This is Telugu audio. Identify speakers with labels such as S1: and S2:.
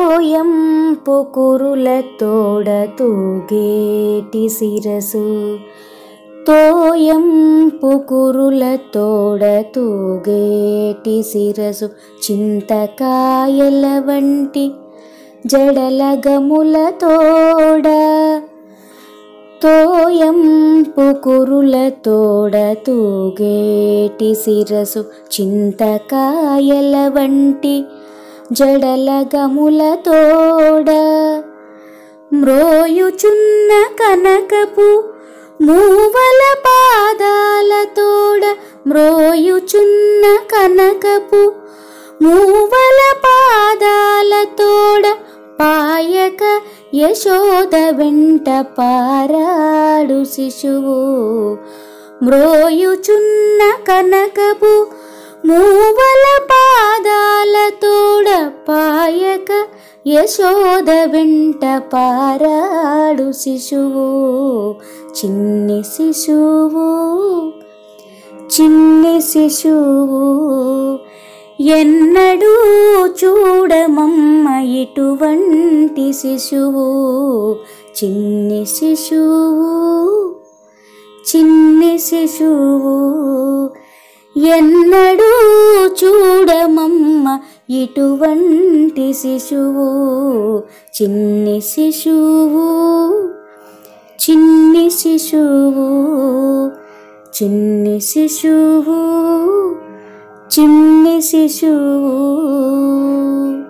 S1: తోయంపు కురుల తోడ తూగేటి శిరసు తోయంపు కురుల తోడ తూగేటి శిరసు చింతకాయల వంటి జడల గముల తోడ తోయంపు కురుల తోడ తూగేటి శిరసు చింతకాయల వంటి జడల గముల తోడ మ్రోయుచున్న కనకపు మూవల పాదాల తోడ మ్రోయుచున్న కనకపు మూవల పాదాల తోడ పాయక యశోద వెంట పారాడు శిశువు మ్రోయుచున్న కనకపు మూవల పాదాల తోడ పాయక యశోద వెంట పారాడు శిశువు చిన్ని శిశువు చిన్ని శిశువు ఎన్నడూ చూడమమ్మ ఇటువంటి శిశువు చిన్ని శిశువు చిన్ని శిశువు ఎన్నడూ చూడమమ్మ ఇటువంటి శిశువు చిన్ని శిశువు చిన్ని శిశువు చిన్ని శిశువు చిన్ని శిశువు